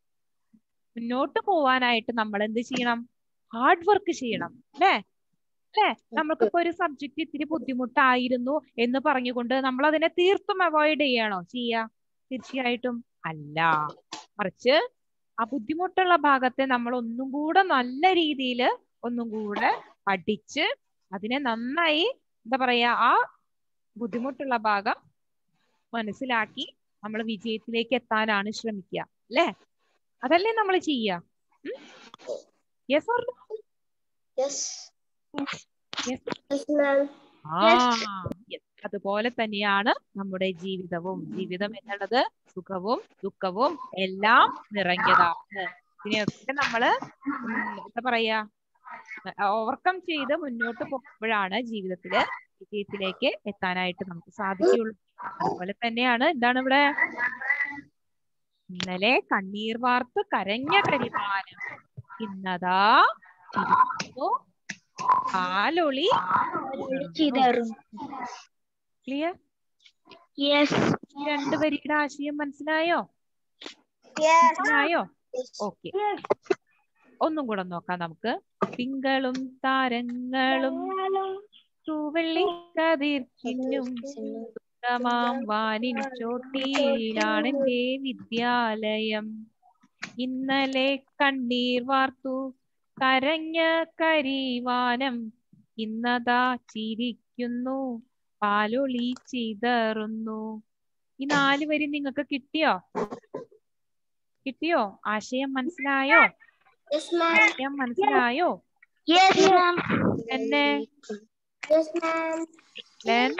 മുന്നോട്ട് പോവാനായിട്ട് നമ്മൾ എന്ത് ചെയ്യണം ഹാർഡ് വർക്ക് ചെയ്യണം അല്ലേ അല്ലേ നമ്മൾക്കിപ്പോ ഒരു സബ്ജക്ട് ഇത്തിരി ബുദ്ധിമുട്ടായിരുന്നു എന്ന് പറഞ്ഞുകൊണ്ട് നമ്മൾ അതിനെ തീർത്തും അവോയ്ഡ് ചെയ്യണോ ചെയ്യാ തീർച്ചയായിട്ടും അല്ല മറിച്ച് ആ ബുദ്ധിമുട്ടുള്ള ഭാഗത്തെ നമ്മൾ ഒന്നും കൂടെ നല്ല രീതിയിൽ ഒന്നും കൂടെ പഠിച്ച് അതിനെ നന്നായി എന്താ പറയാ ആ ബുദ്ധിമുട്ടുള്ള ഭാഗം മനസ്സിലാക്കി നമ്മൾ വിജയത്തിലേക്ക് എത്താനാണ് ശ്രമിക്കുക അല്ലേ അതല്ലേ നമ്മൾ ചെയ്യുക യെസ് ഓർ Yes. ആ yes. അതുപോലെ തന്നെയാണ് നമ്മുടെ ജീവിതവും ജീവിതം എന്നുള്ളത് സുഖവും ദുഃഖവും എല്ലാം നിറഞ്ഞതാണ് ഇതിനെയൊക്കെ നമ്മള് ഉം, എന്താ പറയാ ഓവർകം ചെയ്ത് മുന്നോട്ട് പോകുമ്പോഴാണ് ജീവിതത്തില് വിജയത്തിലേക്ക് എത്താനായിട്ട് നമുക്ക് സാധിക്കുള്ളൂ അതുപോലെ തന്നെയാണ് എന്താണ് ഇവിടെ ഇന്നലെ കണ്ണീർ വാർത്ത് കരഞ്ഞ കരിമാനം ഇന്നതാ ചിരിക്കുന്നു പാലൊളി ക്ലിയർ യെസ് രണ്ട് വരിയുടെ ആശയം മനസ്സിലായോ മനസ്സിലായോ ഓക്കെ ഒന്നും കൂടെ നോക്കാം നമുക്ക് തിങ്കളും താരങ്ങളും തൂവെള്ളിക്കതിർ ചിന്നും സുന്ദരമാം വാനിൻ ചോട്ടിയിലാണെന്റെ വിദ്യാലയം ഇന്നലെ കണ്ണീർ വാർത്തു കരഞ്ഞ കരിവാനം ഇന്നതാ ചിരിക്കുന്നു പാലൊളി ചിതറുന്നു ഈ നാല് വരി നിങ്ങൾക്ക് കിട്ടിയോ കിട്ടിയോ ആശയം മനസ്സിലായോ ആശയം മനസ്സിലായോ യെസ് മാം എന്നെ Yes, ma'am. ലെൻ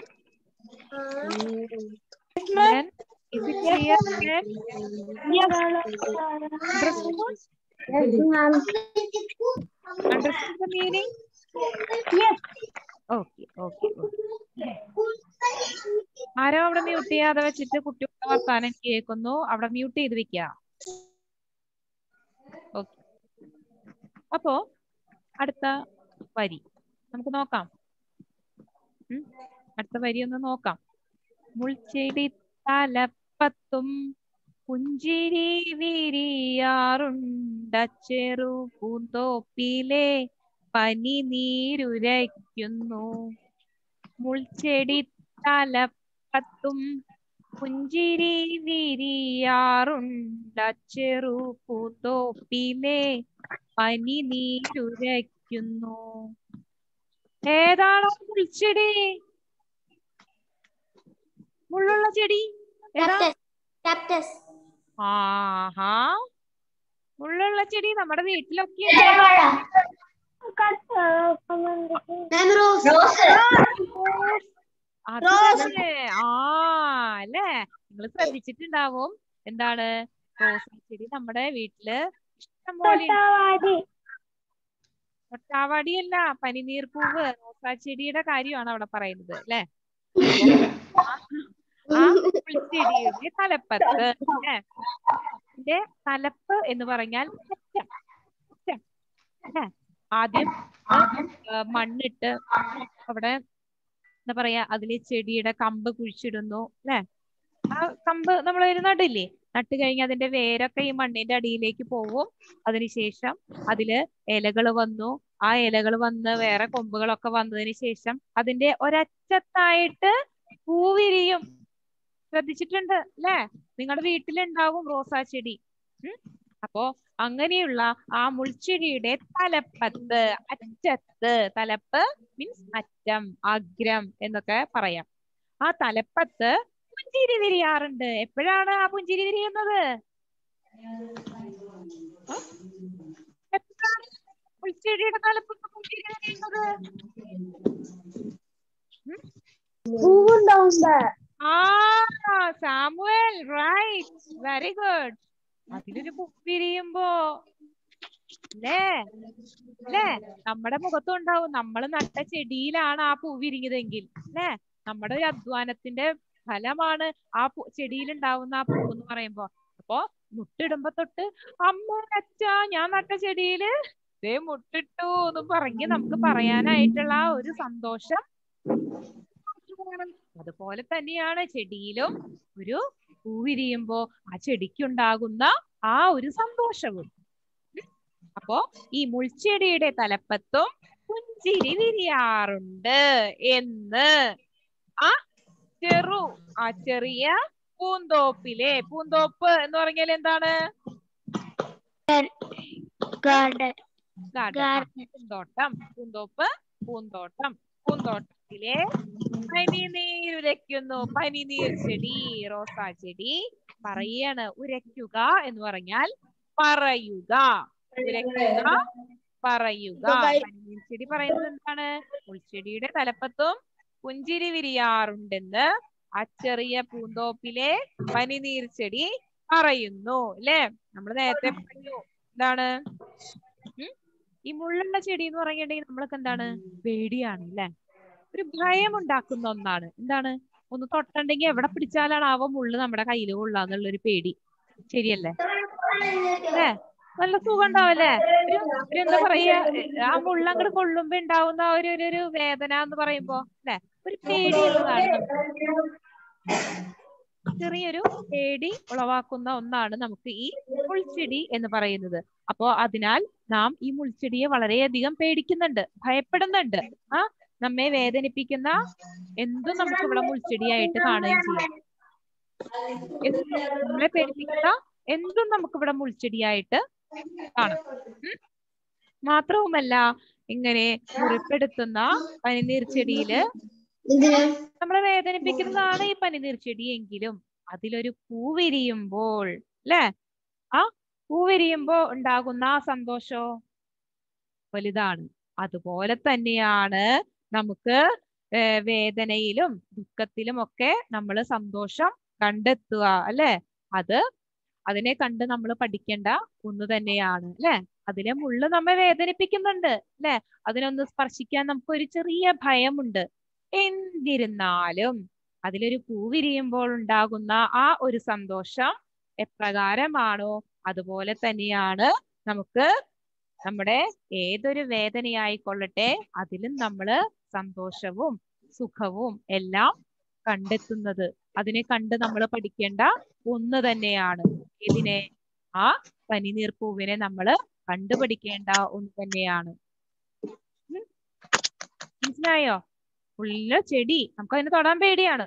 ലെൻ is it clear ലെൻ understood Yes, ma'am. understood the meaning okay okay okay ആരോ അവിടെ മ്യൂട്ട് ചെയ്യാതെ വെച്ചിട്ട് കുട്ടികളുടെ വർത്താനം കേൾക്കുന്നു അവിടെ മ്യൂട്ട് ചെയ്ത് വെക്കുക ഓക്കെ അപ്പോ അടുത്ത വരി നമുക്ക് നോക്കാം ഉം. അടുത്ത വരി ഒന്ന് നോക്കാം മുൾച്ചെടി തലപ്പത്തും പുഞ്ചിരി വിരിയാറുണ്ട ചെറു പൂന്തോപ്പിലെ പനി നീരുരയ്ക്കുന്നു മുൾച്ചെടി തലപ്പത്തും പുഞ്ചിരി വിരിയാറുണ്ട ചെറു പൂന്തോപ്പിലെ പനി നീരുരയ്ക്കുന്നു ഏതാണോ മുൾച്ചെടി മുള്ളുള്ള ചെടി ഏതാ Cactus. ആഹാ മുള്ളുള്ള ചെടി നമ്മുടെ വീട്ടിലൊക്കെ Ma'am, rose. അത് തന്നെ ആ അല്ലേ നിങ്ങൾ ശ്രദ്ധിച്ചിട്ടുണ്ടാവും എന്താണ് റോസാ ചെടി നമ്മുടെ വീട്ടില് ഇഷ്ടംപോലെ ഒട്ടാവാടിയല്ല പനിനീർ പൂവ് റോസാ ചെടിയുടെ കാര്യമാണ് അവിടെ പറയുന്നത് അല്ലെ ആ പുൽച്ചെടിയുടെ തലപ്പത്ത് ല്ലേ? ഇതിന്റെ തലപ്പ് എന്ന് പറഞ്ഞാൽ അറ്റം അറ്റം ല്ലേ? ആദ്യം ആ, ആ, മണ്ണിട്ട് അവിടെ എന്താ പറയാ അതില് ചെടിയുടെ കമ്പ് കുഴിച്ചിടുന്നു ല്ലെ ആ കമ്പ് നമ്മൾ ഒരു നടില്ലേ നട്ട് കഴിഞ്ഞ് അതിന്റെ വേരൊക്കെ ഈ മണ്ണിന്റെ അടിയിലേക്ക് പോവും അതിനുശേഷം അതില് ഇലകൾ വന്നു ആ ഇലകൾ വന്ന് വേറെ കൊമ്പുകളൊക്കെ വന്നതിന് ശേഷം അതിന്റെ ഒരറ്റത്തായിട്ട് പൂവിരിയും ശ്രദ്ധിച്ചിട്ടുണ്ട് അല്ലേ നിങ്ങളുടെ വീട്ടിലുണ്ടാവും റോസാ ചെടി ഉം അപ്പോ അങ്ങനെയുള്ള ആ മുൾച്ചെടിയുടെ തലപ്പത്ത് അറ്റത്ത് തലപ്പ് മീൻസ് അറ്റം അഗ്രം എന്നൊക്കെ പറയാം ആ തലപ്പത്ത് പുഞ്ചിരി വിരിയാറുണ്ട് എപ്പോഴാണ് ആ പുഞ്ചിരി വിരിയുന്നത് ആ? എപ്പോഴാണ് മുൾച്ചെടിയുടെ തലപ്പത്ത് പുഞ്ചിരി വിരിയുന്നത് ആ സാമുവൽ റൈറ്റ് വെരി ഗുഡ് അതിലൊരു പൂ വിരിയുമ്പോ അല്ലേ അല്ലേ നമ്മുടെ മുഖത്തും ഉണ്ടാവും നമ്മൾ നട്ട ചെടിയിലാണ് ആ പൂ വിരിഞ്ഞതെങ്കിൽ അല്ലേ നമ്മുടെ ഒരു അധ്വാനത്തിന്റെ ഫലമാണ് ആ പൂ ചെടിയിൽ ഉണ്ടാവുന്ന ആ പൂ എന്ന് പറയുമ്പോ അപ്പൊ മുട്ടിടുമ്പോ തൊട്ട് അമ്മ അച്ഛ ഞാൻ നട്ട ചെടിയില് ദേ മുട്ടിട്ടു എന്ന് പറഞ്ഞ് നമുക്ക് പറയാനായിട്ടുള്ള ആ ഒരു സന്തോഷം അതുപോലെ തന്നെയാണ് ചെടിയിലും ഒരു പൂ വിരിയുമ്പോ ആ ചെടിക്കുണ്ടാകുന്ന ആ ഒരു സന്തോഷവും ഉം. അപ്പോ ഈ മുൾച്ചെടിയുടെ തലപ്പത്തും പുഞ്ചിരി വിരിയാറുണ്ട് എന്ന് ആ ചെറു ആ ചെറിയ പൂന്തോപ്പിലെ പൂന്തോപ്പ് എന്ന് പറഞ്ഞാൽ എന്താണ് ഗാർഡൻ Garden. ആ, പൂന്തോട്ടം പൂന്തോപ്പ് പൂന്തോട്ടം പൂന്തോട്ടത്തിലെ പനിനീർ ഉരയ്ക്കുന്നു പനിനീർ ചെടി റോസാ ചെടി പറയാണ് ഉരയ്ക്കുക എന്ന് പറഞ്ഞാൽ പറയുക ഉരയ്ക്കുക പറയുക പനിനീർ ചെടി പറയുന്നത് എന്താണ് ഉൾച്ചെടിയുടെ തലപ്പത്തും പുഞ്ചിരി വിരിയാറുണ്ടെന്ന് ആ ചെറിയ പൂന്തോപ്പിലെ പനിനീർ ചെടി പറയുന്നു അല്ലേ നമ്മൾ നേരത്തെ പറഞ്ഞു എന്താണ് ഉം? ഈ മുള്ളുള്ള ചെടി എന്ന് പറഞ്ഞിട്ടുണ്ടെങ്കിൽ നമ്മൾക്ക് എന്താണ് പേടിയാണ് അല്ലെ ഒരു ഭയം ഉണ്ടാക്കുന്ന ഒന്നാണ് എന്താണ് ഒന്ന് തൊട്ടുണ്ടെങ്കിൽ എവിടെ പിടിച്ചാലാണ് ആവോ മുള്ള് നമ്മുടെ കയ്യിൽ കൊള്ളാന്നുള്ള ഒരു പേടി ശരിയല്ലേ അല്ലേ നല്ല സുഖം ഉണ്ടാവല്ലേ ഒരു ഒരു എന്താ പറയാ ആ മുള്ളങ്ങട് കൊള്ളുമ്പോ ഉണ്ടാവുന്ന ആ ഒരു ഒരു ഒരു വേദന എന്ന് പറയുമ്പോ അല്ലെ ഒരു പേടിയുള്ളതാണ് നമുക്ക് ചെറിയൊരു പേടി ഉളവാക്കുന്ന ഒന്നാണ് നമുക്ക് ഈ മുൾച്ചെടി എന്ന് പറയുന്നത് അപ്പോ അതിനാൽ നാം ഈ മുൾച്ചെടിയെ വളരെയധികം പേടിക്കുന്നുണ്ട് ഭയപ്പെടുന്നുണ്ട് ആ നമ്മെ വേദനിപ്പിക്കുന്ന എന്തും നമുക്ക് ഇവിടെ മുൾച്ചെടിയായിട്ട് കാണുകയും ചെയ്യാം എന്ത് നമ്മളെ പേടിപ്പിക്കുന്ന എന്തും നമുക്ക് ഇവിടെ മുൾച്ചെടിയായിട്ട് കാണാം ഉം. മാത്രവുമല്ല ഇങ്ങനെ മുറിപ്പെടുത്തുന്ന പനിനീർ ചെടിയില് നമ്മളെ വേദനിപ്പിക്കുന്നതാണ് ഈ പനിനീർ ചെടി എങ്കിലും അതിലൊരു പൂ വിരിയുമ്പോൾ അല്ലെ ആ പൂ വിരിയുമ്പോ ഉണ്ടാകുന്ന ആ സന്തോഷോ വലുതാണ് അതുപോലെ തന്നെയാണ് നമുക്ക് ഏർ വേദനയിലും ദുഃഖത്തിലും ഒക്കെ നമ്മൾ സന്തോഷം കണ്ടെത്തുക അല്ലെ അത് അതിനെ കണ്ട് നമ്മൾ പഠിക്കേണ്ട ഒന്ന് തന്നെയാണ് അല്ലെ അതിലെ മുള്ള് നമ്മെ വേദനിപ്പിക്കുന്നുണ്ട് അല്ലെ അതിനൊന്ന് സ്പർശിക്കാൻ നമുക്ക് ഒരു ചെറിയ ഭയമുണ്ട് എന്നിരുന്നാലും അതിലൊരു പൂ വിരിയുമ്പോൾ ഉണ്ടാകുന്ന ആ ഒരു സന്തോഷം എപ്രകാരമാണോ അതുപോലെ തന്നെയാണ് നമുക്ക് നമ്മുടെ ഏതൊരു വേദനയായിക്കൊള്ളട്ടെ അതിലും നമ്മള് സന്തോഷവും സുഖവും എല്ലാം കണ്ടെത്തുന്നത് അതിനെ കണ്ട് നമ്മൾ പഠിക്കേണ്ട ഒന്ന് തന്നെയാണ് ഇതിനെ ആ പനിനീർ പൂവിനെ നമ്മൾ കണ്ടുപഠിക്കേണ്ട ഒന്ന് തന്നെയാണ് ഉം. മനസ്സിലായോ ഉള്ള ചെടി നമുക്ക് അതിനെ തൊടാൻ പേടിയാണ്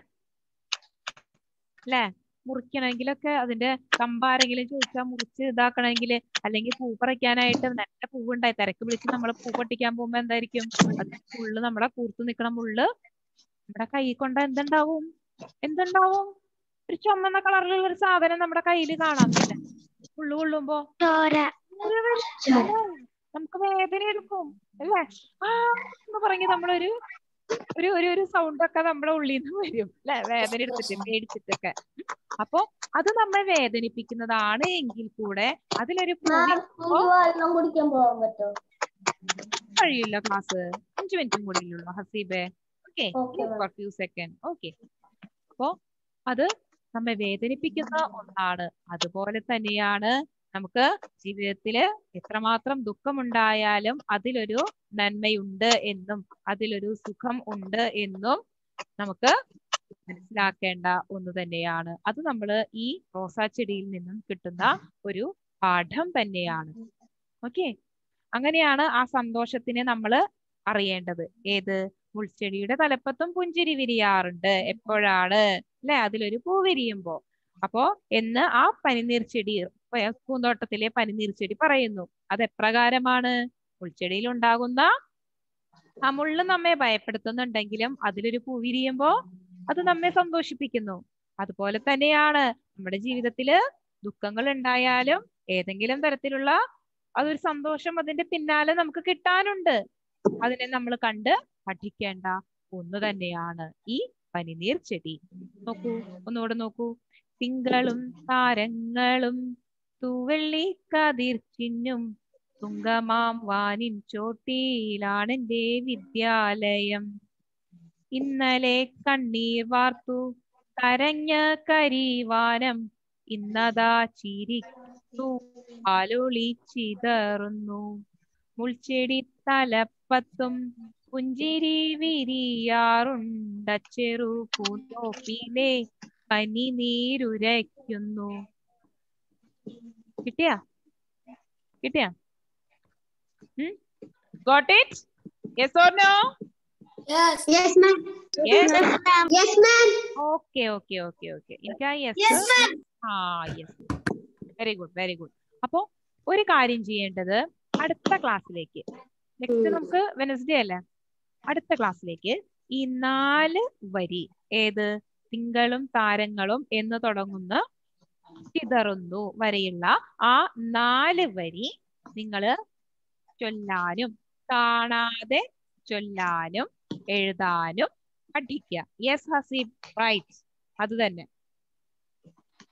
അല്ലേ മുറിക്കണമെങ്കിലൊക്കെ അതിന്റെ കമ്പാരെങ്കിലും ചോദിച്ചാൽ മുറിച്ച് ഇതാക്കണമെങ്കിൽ അല്ലെങ്കിൽ പൂ പറിക്കാനായിട്ട് നല്ല പൂവുണ്ടായി തിരക്ക് വിളിച്ച് നമ്മൾ പൂ പൊട്ടിക്കാൻ പോകുമ്പോ എന്തായിരിക്കും അത് മുള്ള് നമ്മുടെ കൂർത്ത് നിൽക്കണ മുള്ള് നമ്മുടെ കൈ കൊണ്ട് എന്തുണ്ടാവും എന്തുണ്ടാവും ഒരു ചുമന്ന കളറിലുള്ള ഒരു സാധനം നമ്മുടെ കയ്യിൽ കാണാത്തില്ല മുള്ളു കൊള്ളുമ്പോ ഒരു വിഷമം. നമുക്ക് വേദന എടുക്കും അല്ലേ ആ എന്ന് പറഞ്ഞ് നമ്മളൊരു ഒരു ഒരു ഒരു സൗണ്ട് ഒക്കെ നമ്മുടെ ഉള്ളിൽ നിന്ന് വരും അല്ലെ വേദന എടുത്തിട്ട് പേടിച്ചിട്ടൊക്കെ അപ്പൊ അത് നമ്മെ വേദനിപ്പിക്കുന്നതാണ് എങ്കിൽ കൂടെ അതിലൊരു പൂവി എനിക്ക് വെള്ളം കുടിക്കാൻ പോകാൻ പറ്റുമോ കഴിയില്ല ക്ലാസ് അഞ്ചു മിനിറ്റും കൂടി ഉള്ളൂ ഹസീബെ okay Okay, ma'am. For few second okay അപ്പോ അത് നമ്മെ വേദനിപ്പിക്കുന്ന ഒന്നാണ് അതുപോലെ തന്നെയാണ് നമുക്ക് ജീവിതത്തില് എത്രമാത്രം ദുഃഖമുണ്ടായാലും അതിലൊരു നന്മയുണ്ട് എന്നും അതിലൊരു സുഖം ഉണ്ട് എന്നും നമുക്ക് മനസ്സിലാക്കേണ്ട ഒന്ന് തന്നെയാണ് അത് നമ്മൾ ഈ റോസാ ചെടിയിൽ നിന്നും കിട്ടുന്ന ഒരു പാഠം തന്നെയാണ് ഓക്കെ അങ്ങനെയാണ് ആ സന്തോഷത്തിനെ നമ്മൾ അറിയേണ്ടത് ഏത് മുൾച്ചെടിയുടെ തലപ്പത്തും പുഞ്ചിരി വിരിയാറുണ്ട് എപ്പോഴാണ് അല്ലെ അതിലൊരു പൂ വിരിയുമ്പോ അപ്പോ എന്ന് ആ പനിനീർ ചെടി പ- പൂന്തോട്ടത്തിലെ പനിനീർ ചെടി പറയുന്നു അത് എപ്രകാരമാണ് മുൾച്ചെടിയിൽ ഉണ്ടാകുന്ന ആ മുള്ള് നമ്മെ ഭയപ്പെടുത്തുന്നുണ്ടെങ്കിലും അതിലൊരു പൂ വിരിയുമ്പോ അത് നമ്മെ സന്തോഷിപ്പിക്കുന്നു അതുപോലെ തന്നെയാണ് നമ്മുടെ ജീവിതത്തില് ദുഃഖങ്ങൾ ഉണ്ടായാലും ഏതെങ്കിലും തരത്തിലുള്ള അതൊരു സന്തോഷം അതിന്റെ പിന്നാലെ നമുക്ക് കിട്ടാനുണ്ട് അതിനെ നമ്മൾ കണ്ട് പഠിക്കേണ്ട ഒന്ന് തന്നെയാണ് ഈ പനിനീർ ചെടി നോക്കൂ ഒന്നുകൂടെ നോക്കൂ തിങ്കളും താരങ്ങളും തൂവെള്ളി കതിർ ചിന്നും തുങ്കമാം വാനിൻ ചോട്ടിയിലാണെന്റെ വിദ്യാലയം ഇന്നലെ കണ്ണീർ വാർത്തു കരഞ്ഞ കരിവാനം ഇന്നതാ ചിരിച്ചു പാലൊളി ചിതറുന്നു മുൾച്ചെടി തലപ്പത്തും പുഞ്ചിരി വിരിയാറുണ്ട ചെറു പൂന്തോപ്പിലെ പനി നീരുരയ്ക്കുന്നു കിട്ടിയാ കിട്ടിയാ got it yes or no Yes. Yes, ma'am. Yes Yes, ma'am. Okay okay okay okay എനിക്ക് ആ Yes, യെസ് ma'am. ആ yes very good very good അപ്പോ ഒരു കാര്യം ചെയ്യേണ്ടത് അടുത്ത ക്ലാസ്സിലേക്ക് നെക്സ്റ്റ് നമുക്ക് വെനസ്ഡേ അല്ലേ അടുത്ത ക്ലാസ്സിലേക്ക് ഈ നാല് വരി ഏത് തിങ്കളും താരങ്ങളും എന്ന് തുടങ്ങുന്ന ചിതറുന്നു വരെയുള്ള ആ നാല് വരി നിങ്ങള് ചൊല്ലാനും കാണാതെ ചൊല്ലാനും എഴുതാനും പഠിക്കുക യെസ് ഹസീബ് റൈറ്റ് അത് തന്നെ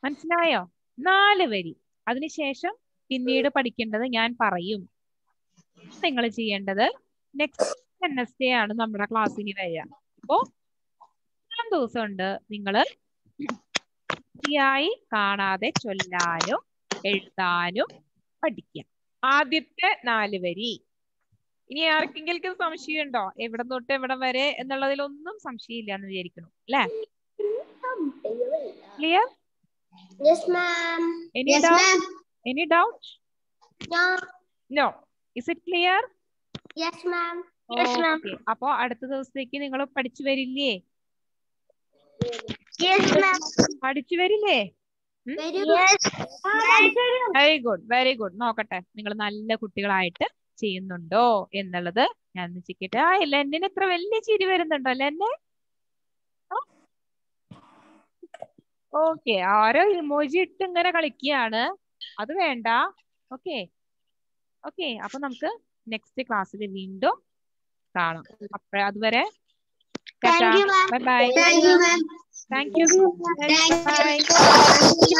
മനസ്സിലായോ നാല് വരി അതിനുശേഷം പിന്നീട് പഠിക്കേണ്ടത് ഞാൻ പറയും നിങ്ങൾ ചെയ്യേണ്ടത് നെക്സ്റ്റ് വെനസ്ഡേ ആണ് നമ്മുടെ ക്ലാസ്സിന് വരിക അപ്പോ മൂന്നാം ദിവസം ഉണ്ട് നിങ്ങൾ വൃത്തിയായി കാണാതെ ചൊല്ലാനും എഴുതാനും പഠിക്കുക ആദ്യത്തെ നാല് വരി ഇനി ആർക്കെങ്കിലും സംശയമുണ്ടോ എവിടെ തൊട്ട് എവിടെ വരെ എന്നുള്ളതിലൊന്നും സംശയമില്ല എന്ന് വിചാരിക്കണം അല്ലേ clear Yes, ma'am. Any Yes, doubt ma'am. Any doubt No. No is it clear Yes, ma'am. Yes, ma'am. Okay അപ്പോ അടുത്ത ദിവസത്തേക്ക് നിങ്ങൾ പഠിച്ചു വരില്ലേ Yes, ma'am. പഠിച്ചു വരില്ലേ Very good. Very good very good നോക്കട്ടെ നിങ്ങൾ നല്ല കുട്ടികളായിട്ട് ചെയ്യുന്നുണ്ടോ എന്നുള്ളത് ഞാൻ ഒന്ന് ചിക്കട്ടെ ആ ലെന്നിന് ഇത്ര വലിയ ചിരി വരുന്നുണ്ടോ ലെന്നെ ഓക്കെ ആരോ ഇമോജി ഇട്ട് ഇങ്ങനെ കളിക്കുകയാണ് അത് വേണ്ട ഓക്കെ ഓക്കെ അപ്പൊ നമുക്ക് നെക്സ്റ്റ് ക്ലാസ്സിൽ വീണ്ടും കാണാം അപ്പഴ അതുവരെ Thank you, ma'am. Bye bye Thank you, ma'am. Thank you Thank ബൈ you.